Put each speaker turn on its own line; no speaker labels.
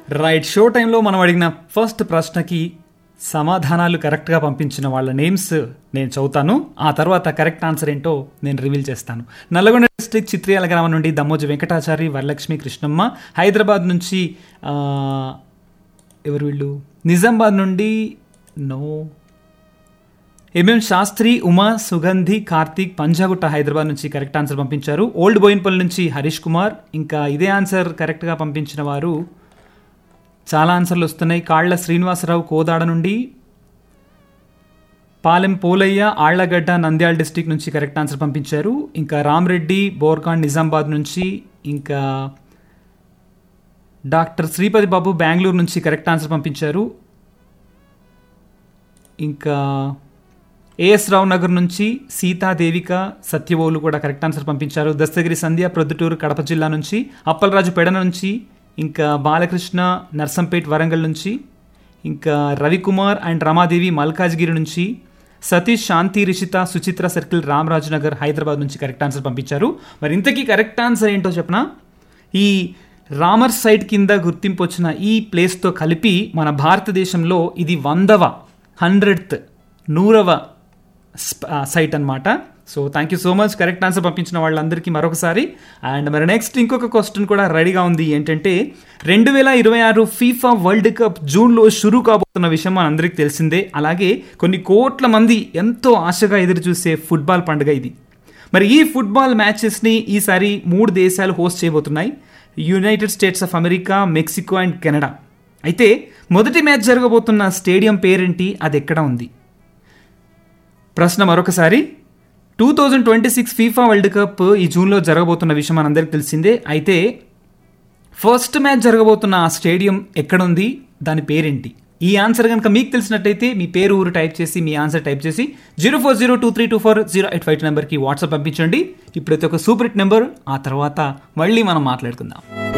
right show టైంలో మనం అడిగిన ఫస్ట్ ప్రశ్నకి సమాధానాలు కరెక్ట్గా పంపించిన వాళ్ళ నేమ్స్ నేను చదువుతాను ఆ తర్వాత కరెక్ట్ ఆన్సర్ ఏంటో నేను రివీల్ చేస్తాను నల్లగొండ డిస్ట్రిక్ట్ చిత్రియాల గ్రామం నుండి దమ్మోజి వెంకటాచారి వరలక్ష్మి కృష్ణమ్మ హైదరాబాద్ నుంచి ఆ, ఎవరు వీళ్ళు నిజామాబాద్ నుండి నో ఎంఎం శాస్త్రి ఉమా సుగంధి కార్తీక్ పంజాగుట్ట హైదరాబాద్ నుంచి కరెక్ట్ ఆన్సర్ పంపించారు ఓల్డ్ బోయిన్పల్లి నుంచి హరీష్ కుమార్ ఇంకా ఇదే ఆన్సర్ కరెక్ట్గా పంపించిన వారు చాలా ఆన్సర్లు వస్తున్నాయి కాళ్ల శ్రీనివాసరావు కోదాడ నుండి పాలెం పోలయ్య ఆళ్లగడ్డ నంద్యాల డిస్టిక్ నుంచి కరెక్ట్ ఆన్సర్ పంపించారు ఇంకా రామ్రెడ్డి బోర్కాండ్ నిజామాబాద్ నుంచి ఇంకా డాక్టర్ శ్రీపతి బాబు బెంగళూరు నుంచి కరెక్ట్ ఆన్సర్ పంపించారు ఇంకా ఏఎస్ రావు నగర్ నుంచి సీతాదేవిక సత్యవోలు కూడా కరెక్ట్ ఆన్సర్ పంపించారు దస్తగిరి సంధ్య ప్రొద్దుటూరు కడప జిల్లా నుంచి అప్పలరాజు పెడన నుంచి ఇంకా బాలకృష్ణ నర్సంపేట్ వరంగల్ నుంచి ఇంకా రవికుమార్ అండ్ రమాదేవి మల్కాజ్గిరి నుంచి సతీష్ శాంతి రిషిత సుచిత్ర సర్కిల్ రామరాజు నగర్ హైదరాబాద్ నుంచి కరెక్ట్ ఆన్సర్ పంపించారు మరి ఇంతకీ కరెక్ట్ ఆన్సర్ ఏంటో చెప్పనా ఈ రామర్ సైట్ కింద గుర్తింపు వచ్చిన ఈ ప్లేస్తో కలిపి మన భారతదేశంలో ఇది వందవ హండ్రెడ్త్ నూరవ స్ప- ఆ, సైట్ అన్నమాట so thank you so much correct answer పంపించిన వాళ్ళందరికీ మరొకసారి అండ్ మరి నెక్స్ట్ ఇంకొక క్వశ్చన్ కూడా రెడీగా ఉంది ఏంటంటే రెండు వేల ఇరవై ఆరు ఫీఫా వరల్డ్ కప్ జూన్లో షురూ కాబోతున్న విషయం మనందరికీ తెలిసిందే అలాగే కొన్ని కోట్ల మంది ఎంతో ఆశగా ఎదురు చూసే ఫుట్బాల్ పండుగ ఇది మరి ఈ ఫుట్బాల్ మ్యాచెస్ని ఈసారి మూడు దేశాలు హోస్ట్ చేయబోతున్నాయి United States of America Mexico and Canada అయితే మొదటి మ్యాచ్ జరగబోతున్న స్టేడియం పేరేంటి అది ఎక్కడ ఉంది ప్రశ్న మరొకసారి two thousand twenty six FIFA world cup ఈ జూన్లో జరగబోతున్న విషయం మనందరికీ తెలిసిందే అయితే ఫస్ట్ మ్యాచ్ జరగబోతున్న ఆ స్టేడియం ఎక్కడుంది దాని పేరేంటి ఈ ఆన్సర్ కనుక మీకు తెలిసినట్టయితే మీ పేరు ఊరు టైప్ చేసి మీ ఆన్సర్ టైప్ చేసి zero four zero two three two four zero eight five నెంబర్కి వాట్సాప్ పంపించండి ఇప్పుడైతే ఒక సూపర్ హిట్ నెంబర్ ఆ తర్వాత మళ్ళీ మనం మాట్లాడుకుందాం